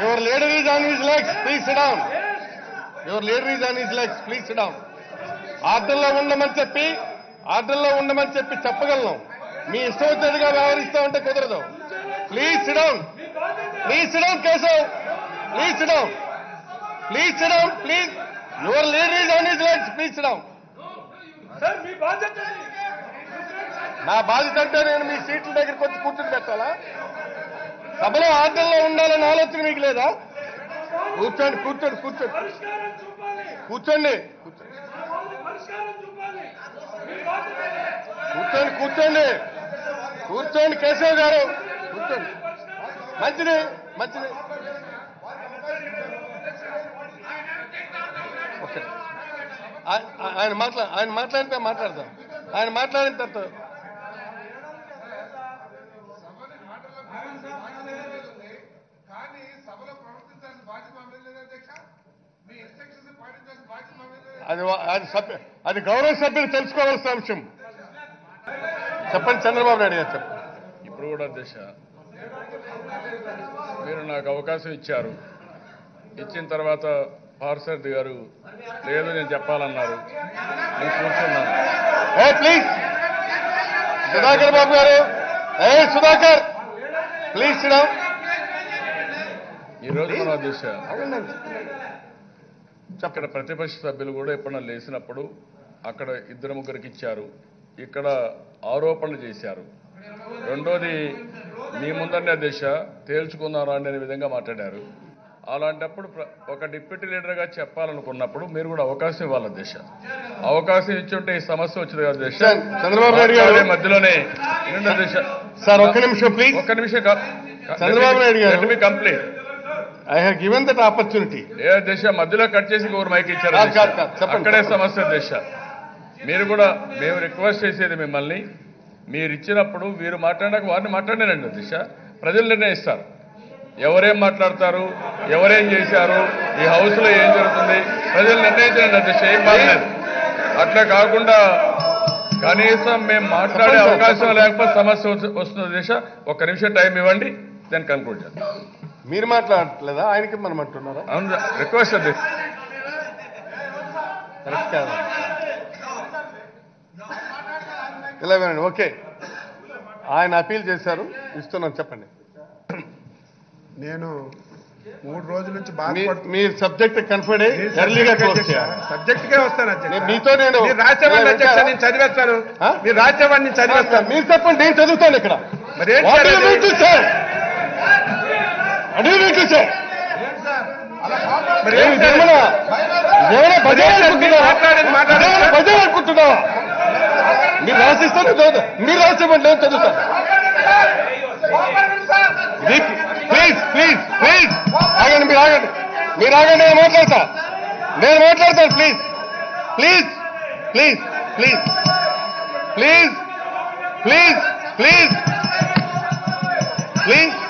Your leader is on his legs please sit down your leader is on his legs please sit down ఆర్డర్లో ఉండమని చెప్పి ఆర్డర్లో ఉండమని చెప్పి చెప్పగలను మీ ఇష్టం వచ్చినట్టుగా వ్యవహరిస్తా ఉంటే కుదరదు please sit down please sit down Keshav please sit down please sit down please your leader is on his legs please sit down sir మీ బాధ్యత అది. నా బాధ్యత అంటే నేను మీ సీట్ల దగ్గరికి వచ్చి కూర్చుని పెట్టాలా సభలో ఆర్డర్లో ఉండాలన్న ఆలోచన మీకు లేదా కూర్చోండి కూర్చోండి కూర్చోండి పరిష్కారం చూపాలి కూర్చోండి పరిష్కారం చూపాలి మీ బాధ్యత అది. కూర్చోండి కూర్చోండి కూర్చోండి కేశవ్ గారు కూర్చోండి మంచిది మంచిది ఓకే ఆ- ఆ- ఆయన మాట్లా ఆయన మాట్లాడితే మాట్లాడదాం ఆయన మాట్లాడిన తర్వాత కానీ సభలో ప్రవర్తించాల్సిన బాధ్యత మా మీద లేదా అధ్యక్ష మీ ఇన్స్ట్రక్షన్స్ పాటించాల్సిన బాధ్యత మా మీద లేదా? అది వా- అది సభ్య అది గౌరవ సభ్యులు తెలుసుకోవాల్సిన అంశం చెప్పండి చంద్రబాబు నాయుడు గారు చెప్పండి ఇప్పుడు కూడా దిశ మీరు నాకు అవకాశం ఇచ్చారు ఇచ్చిన తర్వాత పార్సర్ది గారు లేదు నేను చెప్పాలన్నారు నేను కూర్చున్నాను ఏ ప్లీజ్ సుధాకర్ బాబు గారు ఏ సుధాకర్ ప్లీజ్ సిడా ఈ రోజు మన దిశ అక్కడ ప్రతిపక్ష సభ్యులు కూడా ఎప్పుడన్నా లేచినప్పుడు అక్కడ ఇద్దరు ముగ్గురికి ఇచ్చారు ఇక్కడ ఆరోపణలు చేశారు రెండోది మీ ముందరనే దిశ తేల్చుకుందాం అండి అనే విధంగా మాట్లాడారు అలాంటప్పుడు ప్ర- ఒక డిప్యూటీ లీడర్గా చెప్పాలనుకున్నప్పుడు మీరు కూడా అవకాశం ఇవ్వాలి దిశ అవకాశం ఇచ్చుంటే ఈ సమస్య వచ్చేది కదా దిశ చంద్రబాబు నాయుడు గారు మాట్లాడే మధ్యలోనే నిండు దిశ సార్ ఒక్క నిమిషం ప్లీజ్ ఒక్క నిమిషం కా- చంద్రబాబు నాయుడు గారు. Let me complete. I have given that opportunity ఏ దిశ మధ్యలో కట్ చేసి ఇంకొకరు మైక్ ఇచ్చారు కాదు, దిశ. కాదు, కాదు. చెప్పండి, అక్కడే చెప్పండి. సమస్య దిశ మీరు కూడా మేము రిక్వెస్ట్ చేసేది మిమ్మల్ని మీరు ఇచ్చినప్పుడు వీరు మాట్లాడాక వారిని మాట్లాడారండి దిశ ప్రజలు నిర్ణయిస్తారు ఎవరేం మాట్లాడతారు ఎవరేం చేశారు ఈ హౌస్ లో ఏం జరుగుతుంది ప్రజలు నిర్ణయించండి దిశ ఏం బాగలేదు అట్లా కాకుండా కనీసం మేము మాట్లాడే చెప్పండి సార్, అవకాశం చెప్పండి. లేకపోతే సమస్య వస్తు- వస్తుంది దిశ ఒక్క నిమిషం టైం ఇవ్వండి దాన్ని కన్క్లూడ్ చేద్దాం మీరు మాట్లాడట్లేదా ఆయనకి మనం అంటున్నారా అవును రిక్వెస్ట్ అది కరెక్ట్ కాదు ఇలా వినండి ఓకే ఆయన అపీల్ చేశారు ఇస్తున్నాం చెప్పండి నేను మూడు రోజుల నుంచి మీ- బాధపడుతున్నా మీరు సబ్జెక్ట్ కన్ఫర్డ్ అయ్యి ఎర్లీగా క్లోజ్ చేయాలి సబ్జెక్ట్ కే వస్తాను అధ్యక్ష. నేను మీతో నేను- మీరు రాసేవాడిని ఇలా అధ్యక్ష వింటారా? నేను చదివేస్తాను ఆ? మీరు రాసేవాడిని నేను చదివేస్తాను మీరు చెప్పండి నేను చదువుతాను ఇక్కడ మరి ఏం What do you చేయాలి? mean to say? What do you mean to say? మరి ఏమి ఏం చేయాలి? ఇదేమన్నా ఇదేమన్నా భజన మరి ఏం చేయాలి? అనుకుంటున్నావా? మాట్లాడండి, మాట్లాడండి. ఇదేమన్నా భజన అనుకుంటున్నావా మీరు రాసిస్తాను చదువుతా మీరు రాసేవ్వండి నేను చదువుతాను ప్లీజ్ ప్లీజ్ ప్లీజ్ ఆగండి మీరు ఆగండి మీరు ఆగండి నేను మాట్లాడతా నేను మాట్లాడతాను please please please please please please please please